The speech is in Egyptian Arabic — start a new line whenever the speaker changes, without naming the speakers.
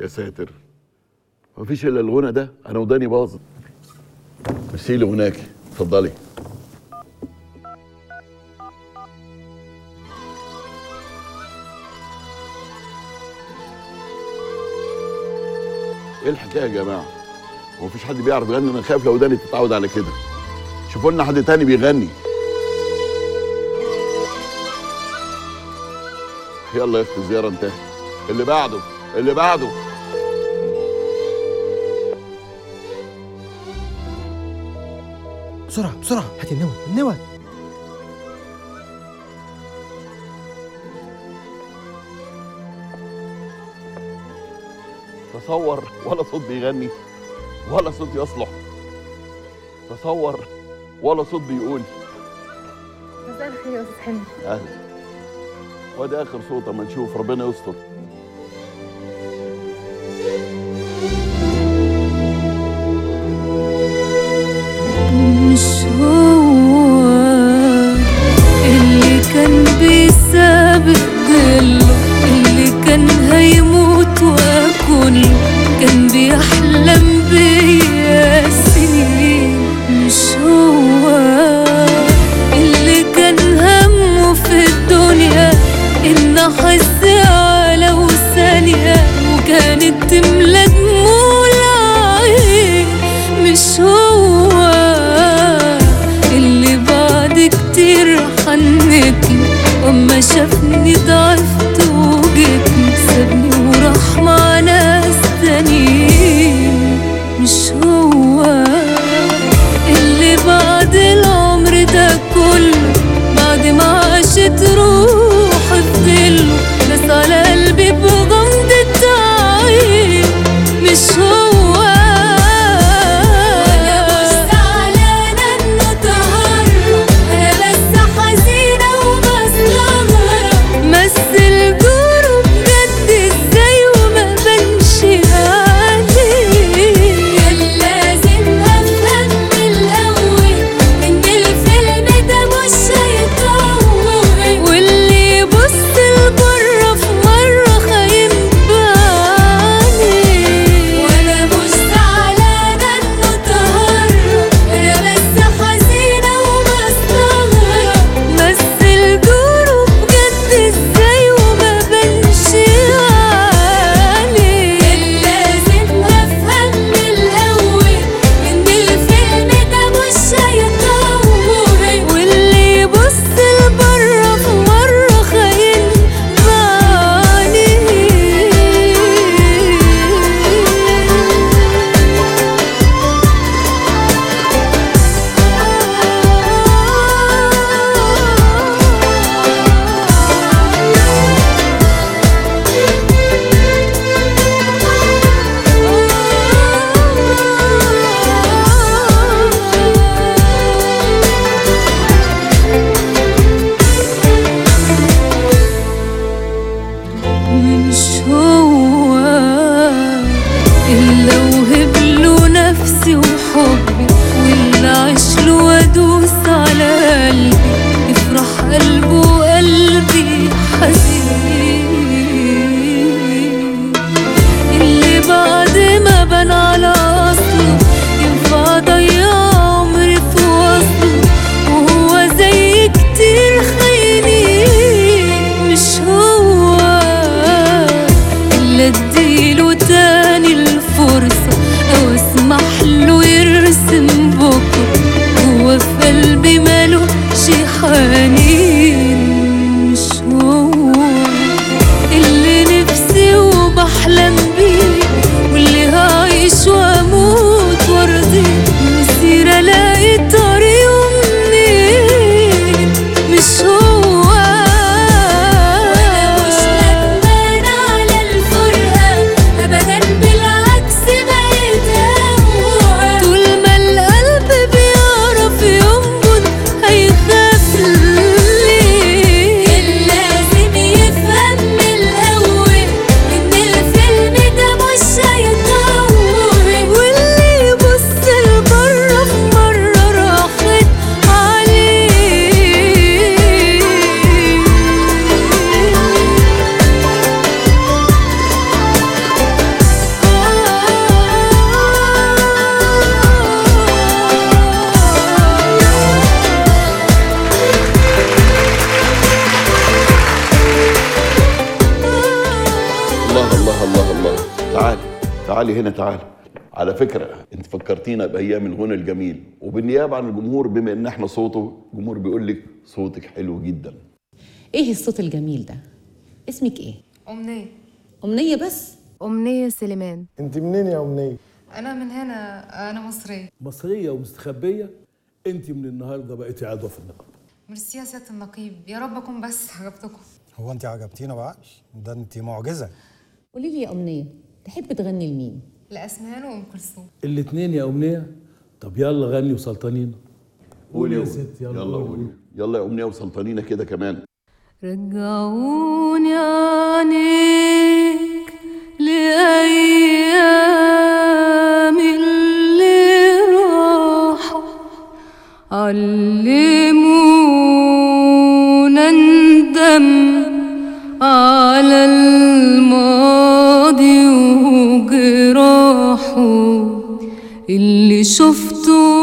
يا ساتر مفيش الا الغنى ده انا وداني باظت ميرسي لي هناك اتفضلي ايه الحكايه يا جماعه هو مفيش حد بيعرف يغني انا خايف لو وداني تتعود على كده شوفوا لنا حد تاني بيغني يلا يا اختي الزياره انتهت اللي بعده اللي بعده
بسرعة بسرعة هات النوى النوى
تصور ولا صوت بيغني ولا صوت يصلح تصور ولا صوت بيقول
مساء الخير يا استاذ حلمي
اهلا وده اخر صوت اما نشوف ربنا يستر
مش هو اللي كان بيسابق ضله اللي كان هيموت واكون له كان بيحلم بيا سنين مش هو اللي كان همه في الدنيا ان احس على ثانية وكانت تملى دموع العين مش هو اللي بعد كتير حنتني واما شافني ضعفت وجيتني سابني وراح مع ناس تانيين مش هو اللي بعد العمر ده كله بعد ما عاشت روحي في ظله بس على قلبي بغمضة عين مش هو انا مش زعلانة انه تهرب انا بس حزينة وبستغرب مثل دوره بجد ازاي وما بنش عليه كان لازم افهم من الاول ان الفيلم ده مش هيطول واللي يبص لبره في مره خاين بعينيه وانا مش زعلانه انه تهرب انا بس حزينه وبستغرب مثل دوره بجد ازاي وما بنش عليه كان لازم افهم من الاول ان الفيلم ده مش هيطول واللي يبص لبره في مره خاين مش هو إلا وهب له نفسي وحبي واللي عاش له وادوس على قلبي يفرح قلبه وقلبي حزين اللي بعد ما بان على أصله ينفع أضيع عمري في وصله وهو زي كتير خاينين مش هو إلا اديله تاني الفرصة أو اسمح له يرسم بكرة هو في قلبي مالوش حنين مش هو اللي نفسي وبحلم بيه واللي هعيش واموت
تعالي هنا تعالي على فكرة انت فكرتينا بأيام الغنى الجميل وبالنيابة عن الجمهور بما ان احنا صوته الجمهور بيقول لك صوتك حلو جدا
ايه الصوت الجميل ده اسمك ايه
أمنية
امنيه بس
أمنية سليمان
انت منين يا امنيه
أنا من هنا أنا مصرية
مصرية ومستخبية انت من النهارده بقيتي عضوة في النقابة
ميرسي يا سيادة النقيب يا رب أكون بس عجبتكم
هو انت عجبتينا بقى ده انت معجزه
قولي لي يا امنيه تحب تغني لمين
لأسمهان وأم كلثوم
الاتنين يا أمنية طب يلا غني وسلطنينا
قولي
يا ست يلا
يلا
قولي.
قولي يلا يا أمنية وسلطانينا كده كمان
رجعوني عنيك لأيام اللي راحوا علمونا ندم على الماضي وجراحه اللي شفته